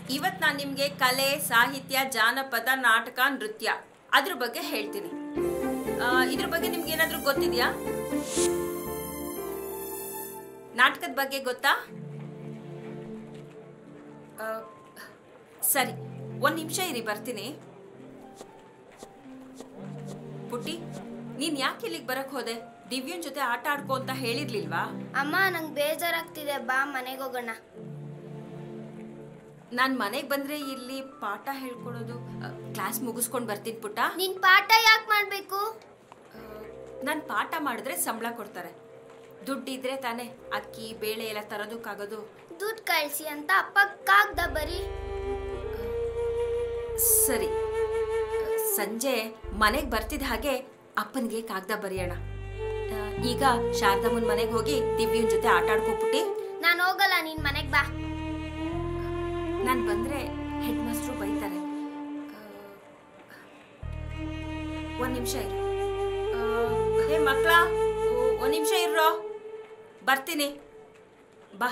ಇವತ್ತು ನಾನು ನಿಮಗೆ ಕಲೆ ಸಾಹಿತ್ಯ ಜಾನಪದ ನಾಟಕ ನೃತ್ಯ ಅದ್ರ ಬಗ್ಗೆ ಹೇಳ್ತೀನಿ ಆ, ಇದ್ರ ಬಗ್ಗೆ ನಿಮ್ಗೆ ಏನಾದ್ರೂ ಗೊತ್ತಿದ್ಯಾ ನಾಟಕದ ಬಗ್ಗೆ ಗೊತ್ತಾ ಆ, ಸರಿ ಒಂದ್ ನಿಮಿಷ ಇರಿ ಬರ್ತೀನಿ ಪುಟ್ಟಿ ನೀನ್ ಯಾಕೆ ಇಲ್ಲಿಗೆ ಬರಕ್ ಹೋದೆ ದಿವ್ಯನ್ ಜೊತೆ ಆಟ ಆಡ್ಕೋ ಅಂತ ಹೇಳಿರ್ಲಿಲ್ವಾ ಅಮ್ಮ ನಂಗೆ ಬೇಜಾರಾಗ್ತಿದೆ ಬಾ ಮನೆಗೆ ಹೋಗೋಣ ನಾನ್ ಮನೆಗ್ ಬಂದ್ರೆ ಇಲ್ಲಿ ಪಾಠ ಹೇಳ್ಕೊಡೋದು ಕ್ಲಾಸ್ ಮುಗಿಸ್ಕೊಂಡ್ ಬರ್ತೀನಿ ಪುಟ್ಟ ನಿನ್ ಪಾಠ ಯಾಕೆ ಮಾಡ್ಬೇಕು ನಾನು ಪಾಠ ಮಾಡಿದ್ರೆ ಸಂಬಳ ಕೊಡ್ತಾರೆ ದುಡ್ಡಿದ್ರೆ ತಾನೇ ಅಕ್ಕಿ ಬೇಳೆ ಎಲ್ಲ ತರೋದಕ್ಕಾಗೋದು ದುಡ್ಡು ಕಳ್ಸಿ ಅಂತ ಅಪ್ಪ ಕಾಗ್ದ ಬರೀ ಸರಿ ಸಂಜೆ ಮನೆಗೆ ಬರ್ತಿದ್ದ ಹಾಗೆ ಅಪ್ಪನಿಗೆ ಕಾಗ್ದ ಬರೆಯೋಣ ಆ, ಈಗ ಶಾರದಮ್ಮನ ಮನೆಗೆ ಹೋಗಿ ದಿವ್ಯನ್ ಜೊತೆ ಆಟ ಆಡ್ಕೊಬಿಟ್ಟಿ ನಾನು ಹೋಗಲ್ಲ ನಿನ್ ಮನೆಗೆ ಬಾ ನಾನು ಬಂದ್ರೆ ಹೆಡ್ ಮಾಸ್ಟ್ರು ಬೈತಾರೆ ಒಂದು ನಿಮಿಷ ಇರು ಆ, ಹೇ ಮಕ್ಕಳ ಒಂದು ನಿಮಿಷ ಇರ್ರೋ ಬರ್ತೀನಿ ಬಾ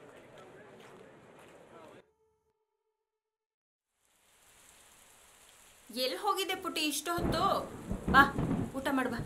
ಎಲ್ಲಿ ಹೋಗಿದೆ ಪುಟ್ಟಿ ಇಷ್ಟು ಹೊತ್ತು ಬಾ ಊಟ ಮಾಡು ಬಾ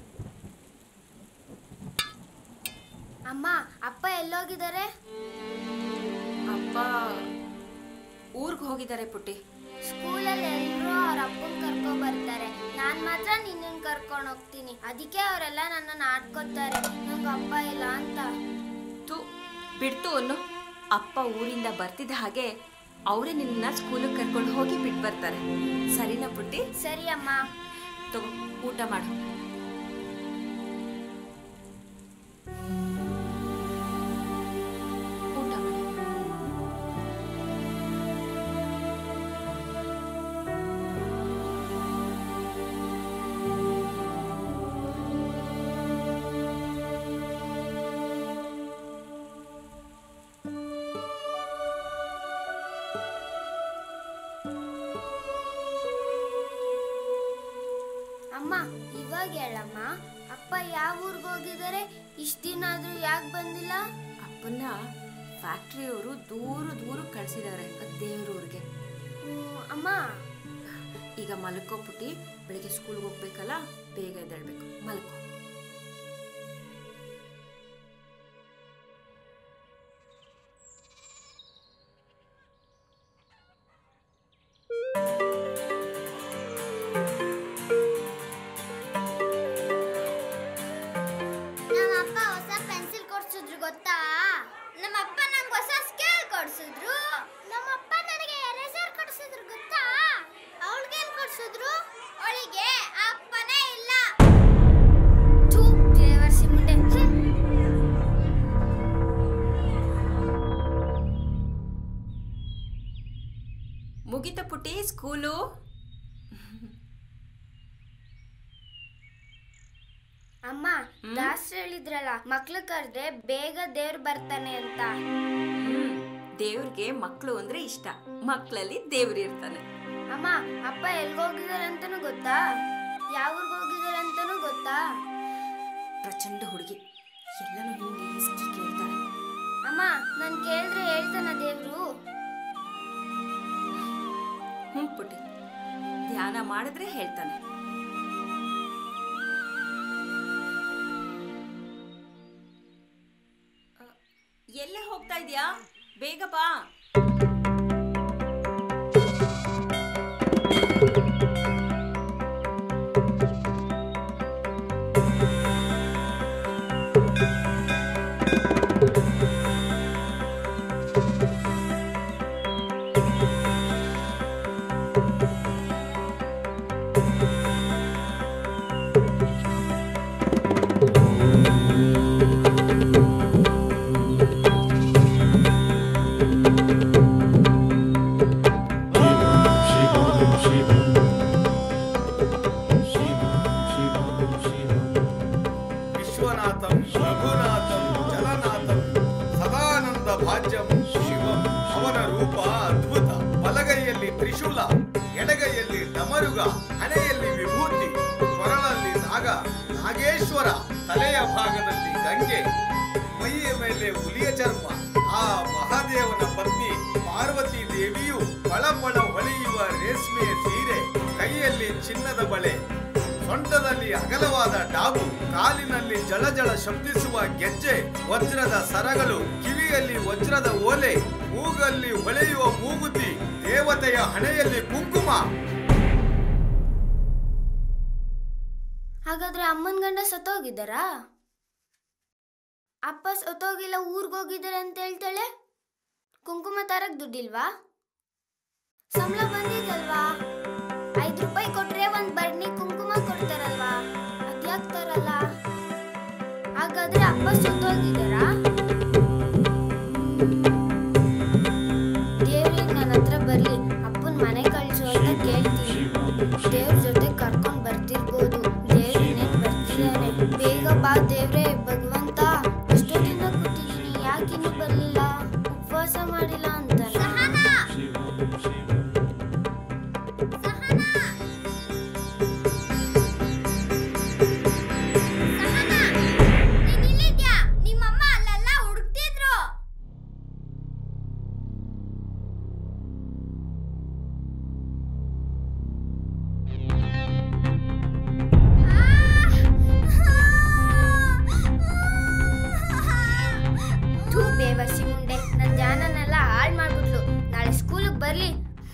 ಅಮ್ಮ ಅಪ್ಪ ಎಲ್ಲೋಗಿದ್ದಾರೆ ಅಪ್ಪ ಊರಿಗೆ ಹೋಗಿದ್ದಾರೆ ಪುಟ್ಟಿ ಸ್ಕೂಲಲ್ಲಿ ಎಲ್ಲರೂ ಅವ್ರ ಅಪ್ಪನ್ ಕರ್ಕೊ ಬರ್ತಾರೆ ನಾನ್ ಮಾತ್ರ ನಿನ್ನನ್ ಕರ್ಕೊಂಡು ಹೋಗ್ತೀನಿ ಅದಕ್ಕೆ ಅವರೆಲ್ಲ ನನ್ನನ್ನು ಆಡ್ಕೋತಾರೆ ನಂಗೆ ಅಪ್ಪ ಇಲ್ಲ ಅಂತ ತು ಬಿಡ್ತು ಅನ್ನು ಅಪ್ಪ ಊರಿಂದ ಬರ್ತಿದ್ದ ಹಾಗೆ ಅವರೇ ನಿನ್ನ ಸ್ಕೂಲಿಗೆ ಕರ್ಕೊಂಡು ಹೋಗಿ ಬಿಟ್ಟು ಬರ್ತಾರೆ ಸರಿನಾ ಪುಟ್ಟಿ ಸರಿ ಅಮ್ಮ ತಗೋ ಊಟ ಮಾಡು ಊಟ ಮಾಡು ಅಮ್ಮ ಇವಾಗ ಹೇಳಮ್ಮ ಅಪ್ಪ ಯಾವ ಊರಿಗೆ ಹೋಗಿದ್ದಾರೆ ಇಷ್ಟ ದಿನ ಆದ್ರೂ ಯಾಕೆ ಬಂದಿಲ್ಲ ಅಪ್ಪನ್ನ ಫ್ಯಾಕ್ಟ್ರಿಯವರು ದೂರ ದೂರ ಕಳಿಸಿದ್ದಾರೆ ದೇವ್ರೂರಿಗೆ ಹ್ಮ್, ಅಮ್ಮ ಈಗ ಮಲ್ಕೋ ಪುಟ್ಟಿ ಬೆಳಿಗ್ಗೆ ಸ್ಕೂಲ್ಗೆ ಹೋಗ್ಬೇಕಲ್ಲ ಬೇಗ ಎದ್ದೇಳ್ಬೇಕು ಮಲ್ಕೋ ನಮ್ಮ ಅಪ್ಪ ಹೊಸ ಪೆನ್ಸಿಲ್ ಕೊಡ್ಸಿದ್ರು ಗೊತ್ತಾ ನಮ್ಮ ಅಪ್ಪ ನಂಗೆ ಹೊಸ ಸ್ಕೇಲ್ ಕೊಡ್ಸಿದ್ರು ನಮ್ಮ ಅಪ್ಪ ನನಗೆ ಎರೇಸರ್ ಕೊಡ್ಸಿದ್ರು ಗೊತ್ತಾ ಅವಳಿಗೆ ಏನ್ ಕೊಡ್ಸಿದ್ರು ಅವಳಿಗೆ ಅಪ್ಪನೇ ಇಲ್ಲ ಥೂ ದೇವರ್ಸಿ ಮುಂದೆ ಮುಗಿತ ಪುಟ್ಟಿ ಸ್ಕೂಲು ಅಮ್ಮ ದಾಸ್ ಹೇಳಿದ್ರಲ್ಲ ಮಕ್ಳು ಕರೆದ್ರೆ ಬೇಗ ದೇವ್ರು ಬರ್ತಾನೆ ಅಂತ ಹ್ಮ್ ದೇವ್ರಿಗೆ ಮಕ್ಕಳು ಅಂದ್ರೆ ಇಷ್ಟ ಮಕ್ಕಳಲ್ಲಿ ದೇವ್ರು ಇರ್ತಾನೆ ಅಮ್ಮ ಅಪ್ಪ ಎಲ್ಗೋಗಿದ್ದಾರೆ ಅಂತಾನು ಗೊತ್ತಾ ಯಾವ ಊರ್ಗ್ ಹೋಗಿದ್ದಾರೆ ಅಂತಾನು ಗೊತ್ತಾ ಪ್ರಚಂಡ ಹುಡುಗಿ ಎಲ್ಲನೂ ಹಿಂಗೆ ಇಸ್ಕಿ ಕೇಳ್ತಾಳೆ ಅಮ್ಮ ನನ್ ಕೇಳಿದ್ರೆ ಹೇಳ್ತಾನ ದೇವ್ರು ಹ್ಞೂ ಪುಟ್ಟಿ ಧ್ಯಾನ ಮಾಡಿದ್ರೆ ಹೇಳ್ತಾನೆ ಅ, ಎಲ್ಲೇ ಹೋಗ್ತಾ ಇದೀಯಾ ಬೇಗ ಬಾ ಅಮ್ಮ ಫಳಫಳ ಹೊಳೆಯುವ ರೇಷ್ಮೆಯ ಸೀರೆ ಕೈಯಲ್ಲಿ ಚಿನ್ನದ ಬಳೆ ಸೊಂಟದಲ್ಲಿ ಅಗಲವಾದ ಡಾಬು ಕಾಲಿನಲ್ಲಿ ಜಳಜಳ ಶಬ್ದಿಸುವ ಗೆಜ್ಜೆ ವಜ್ರದ ಸರಗಳು ಕಿವಿಯಲ್ಲಿ ವಜ್ರದ ಓಲೆ ಮೂಗಲ್ಲಿ ಹೊಳೆಯುವ ಮೂಗುತಿ ದೇವತೆಯ ಹಣೆಯಲ್ಲಿ ಕುಂಕುಮ ಹಾಗಾದ್ರೆ ಅಮ್ಮನ ಗಂಡ ಸತ್ತೋಗಿದ್ದಾರಾ ಅಪ್ಪ ಸತ್ತೋಗಿಲ್ಲ ಊರ್ಗ್ ಹೋಗಿದ್ದಾರೆ ಅಂತ ಹೇಳ್ತಾಳೆ ಕುಂಕುಮ ತರಕ್ ದುಡ್ಡಿಲ್ವಾ ಸಂಬಳ ಬಂದಿದಲ್ವಾ ಐದು ರೂಪಾಯಿ ಕೊಟ್ರೆ ಒಂದ್ ಬಡ್ನಿ ಕುಂಕುಮ ಕೊಡ್ತಾರಲ್ವಾ ಅದ್ಯಾಕ್ ತರಲ್ಲ ಹಾಗಾದ್ರೆ ಅಪ್ಪ ಸತ್ತೋಗಿದ್ದಾರಾ ದೇವ್ರಿಗೆ ನನ್ನ ಹತ್ರ ಬರ್ಲಿ ಅಪ್ಪನ ಮನೆ ಕಳ್ಸು ಅಂತ ಕೇಳ್ತೀನಿ ದೇವ್ರ ಜೊತೆ ಕರ್ಕೊಂಡ್ ಬರ್ತಿರ್ಬೋದು ದೇವ್ರ ಇನ್ನೇನ್ ಬರ್ತಿದ್ದಾನೆ ಬೇಗ ಬಾ ದೇವ್ರೆ ಭಗವಂತ ಎಷ್ಟೊತ್ತಿಂದ ಕೂತಿದ್ದೀನಿ ಯಾಕಿನ್ನೂ ಬರ್ಲಿಲ್ಲ ಉಪವಾಸ ಮಾಡಿಲ್ಲ ಅಂತ ನಿಮ್ಮಮ್ಮ ಅಲ್ಲೆಲ್ಲ ಹುಡುಕ್ತಿದ್ರು ಥೂ ಬೇವಸಿ ಮುಂಡೆ ನನ್ನ ಧ್ಯಾನನೆಲ್ಲ ಹಾಳು ಮಾಡ್ಬಿಟ್ಲು ನಾಳೆ ಸ್ಕೂಲಿಗೆ ಬರ್ಲಿ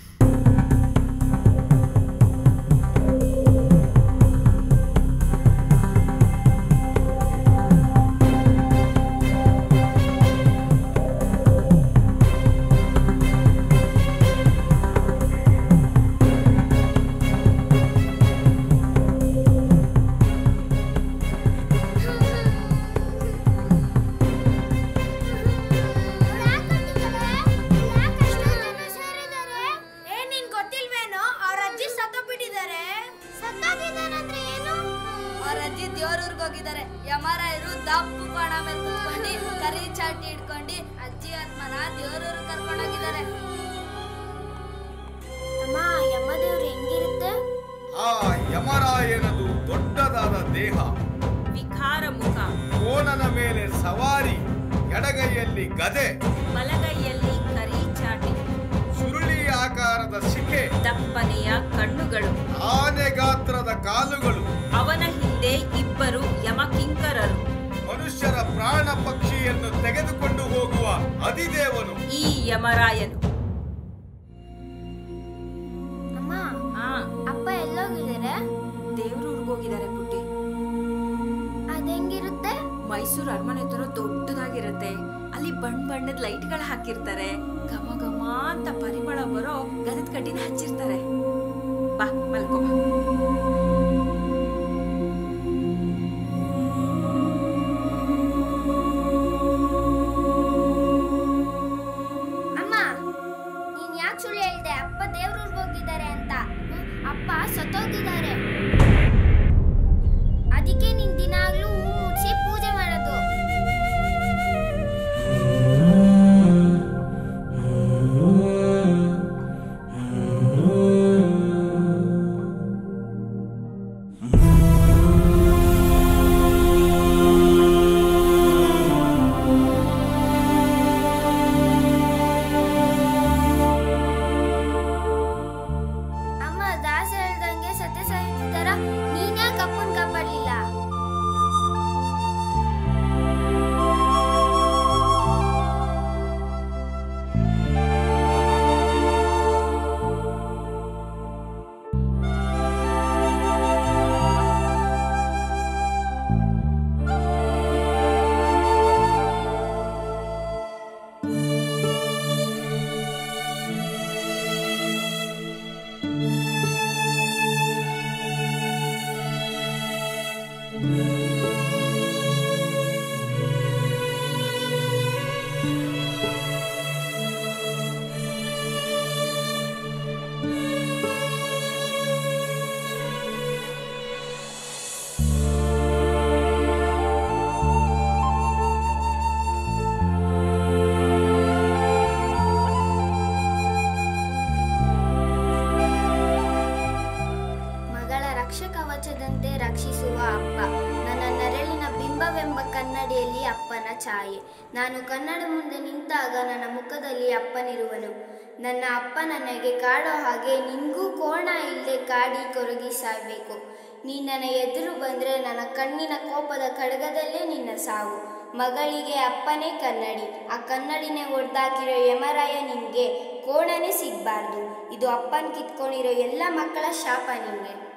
ಏ ನಿನ್ ಗೊತ್ತಿಲ್ವೇನೋ ಅವ್ರ ಅಜ್ಜಿ ಸತ್ತೋಗ್ಬಿಟ್ಟಿದ್ದಾರೆ ಸತ್ತೋಗಿದ್ದಾರಂದ್ರೆ ಏನು ಅವ್ರ ಅಜ್ಜಿ ದೇವ್ರೂರ್ಗ್ ಹೋಗಿದ್ದಾರೆ ಯಮರಾಯರು ದಪ್ಪು ಕೋಣ ಮೇಲೆ ಕುತ್ಕೊಂಡು ಕರಿ ಚಾಟಿ ಹಿಡ್ಕೊಂಡು ಅಜ್ಜಿ ಆತ್ಮನ ದೇವ್ರೂರ್ ಕರ್ಕೊಂಡೋಗಿದ್ದಾರೆ ಅಮ್ಮ ಯಮ್ಮದೇವ್ರು ಹೆಂಗಿರುತ್ತೆ ಆ ಯಮರಾಯನದು ದೊಡ್ಡದಾದ ದೇಹ ವಿಕಾರ ಮುಖ ಕೋಣನ ಮೇಲೆ ಸವಾರಿ ಎಡಗೈಯಲ್ಲಿ ಗದೆ ಬಲಗೈಯಲ್ಲಿ ಕರಿ ಚಾಟಿ ಸುರುಳಿ ಆಕಾರದ ಶಿಖೆ ದಪ್ಪನೆಯ ಕಣ್ಣುಗಳು ಆನೆ ಗಾತ್ರದ ಕಾಲುಗಳು ಅವನ ಹಿಂದೆ ಇಬ್ಬರು ಯಮಕಿಂಕರರು ಮನುಷ್ಯರ ಪ್ರಾಣ ಪಕ್ಷಿಯನ್ನು ತೆಗೆದುಕೊಂಡು ಹೋಗುವ ಅಧಿದೇವನು ಈ ಯಮರಾಯನು ಅಮ್ಮ ಆ ಅಪ್ಪ ಎಲ್ಲೋಗಿದ್ದಾರೆ ದೇವ್ರೂರ್ಗ್ ಹೋಗಿದ್ದಾರೆ ಪುಟ್ಟಿ ಅದೆಂಗಿರುತ್ತೆ ಮೈಸೂರು ಅರಮನೆ ತರ ದೊಡ್ಡದಾಗಿರುತ್ತೆ ಅಲ್ಲಿ ಬಣ್ಣ ಬಣ್ಣದ ಲೈಟ್ಗಳು ಹಾಕಿರ್ತಾರೆ ಘಮ ಘಮ ಅಂತ ಪರಿಮಳ ಬರೋ ಗಂಧದ ಕಡ್ಡಿನ ಹಚ್ಚಿರ್ತಾರೆ ಬಾ ಮಲ್ಕೋ ಬಾ. ಅಮ್ಮ ನೀನ್ ಯಾಕೆ ಸುಳ್ಳು ಹೇಳ್ದೆ ಅಪ್ಪ ದೇವ್ರೂರ್ಗ್ ಹೋಗಿದ್ದಾರೆ ಅಂತ ಹ್ಮ್, ಅಪ್ಪ ಸತ್ತೋಗಿದ್ದಾರೆ ಅದಕ್ಕೆ ನೀನ್ ದಿನಾಗ್ಲೂ ಹೂ ಮುಡ್ಸಿ ಪೂಜೆ ಮಾಡೋದು ಅಮ್ಮ ದಾಸ ಹೇಳ್ದಂಗೆ ಸತ್ಯ ಸಾಹಿತ್ಯರ ನೀನ್ ಯಾಕೆ ಅಪ್ಪನ್ ಕಾಪಾಡ್ಲಿಲ್ಲ ಮಗಳ ರಕ್ಷಕವಚದಂತೆ ರಕ್ಷಿಸುವ ಅಪ್ಪ ನನ್ನ ನೆರಳಿನ ಬಿಂಬವೆಂಬ ಕನ್ನಡಿಯಲ್ಲಿ ಅಪ್ಪನ ಛಾಯೆ ನಾನು ಕನ್ನಡ ಮುಂದೆ ನಿಂತಾಗ ನನ್ನ ಮುಖದಲ್ಲಿ ಅಪ್ಪನಿರುವನು ನನ್ನ ಅಪ್ಪ ನನಗೆ ಕಾಡೋ ಹಾಗೆ ನಿಂಗೂ ಕೋಣ ಇಲ್ಲದೆ ಕಾಡಿ ಕೊರಗಿ ಸಾಯ್ಬೇಕು ನೀ ನನ್ನ ಎದುರು ಬಂದರೆ ನನ್ನ ಕಣ್ಣಿನ ಕೋಪದ ಖಡ್ಗದಲ್ಲೇ ನಿನ್ನ ಸಾವು ಮಗಳಿಗೆ ಅಪ್ಪನೇ ಕನ್ನಡಿ ಆ ಕನ್ನಡಿನೇ ಒಡ್ದಾಕಿರೋ ಯಮರಾಯ ನಿನಗೆ ಕೋಣನೇ ಸಿಗಬಾರ್ದು ಇದು ಅಪ್ಪನ ಕಿತ್ಕೊಂಡಿರೋ ಎಲ್ಲ ಮಕ್ಕಳ ಶಾಪ ನಿನಗೆ